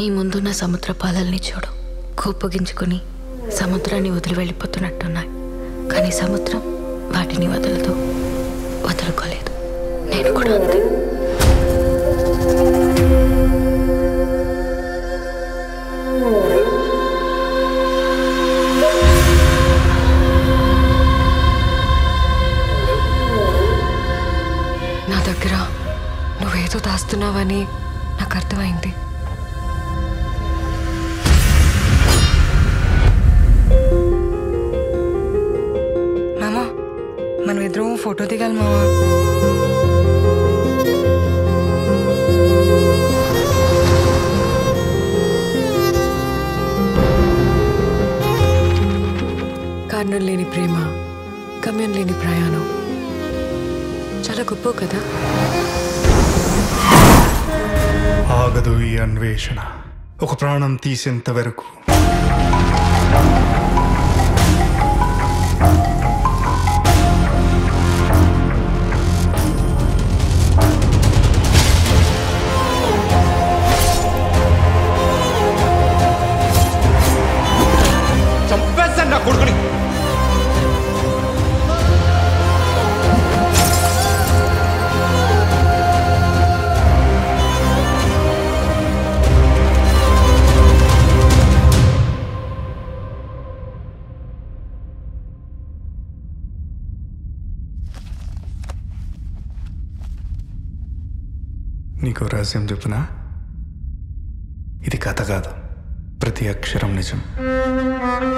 నీ ముందున్న సముద్ర పాలల్ని చూడు కోపగించుకుని సముద్రాన్ని వదిలి వెళ్ళిపోతున్నట్టున్నాయి కానీ సముద్రం వాటిని వదలదు వదులుకోలేదు నేను కూడా అంతే నా దగ్గర నువ్వేదో దాస్తున్నావని నాకు అర్థమైంది మామా మనం ఇద్దరం ఫోటో దిగాలి మామా కారణం లేని ప్రేమ గమ్యం లేని ప్రయాణం చాలా గొప్ప కదా ఆగదు ఈ అన్వేషణ ఒక ప్రాణం తీసేంత వరకు చంపేస్తాను నా కొడుకుని నీకు రహస్యం చెప్పునా ఇది కథ కాదు ప్రతి అక్షరం నిజం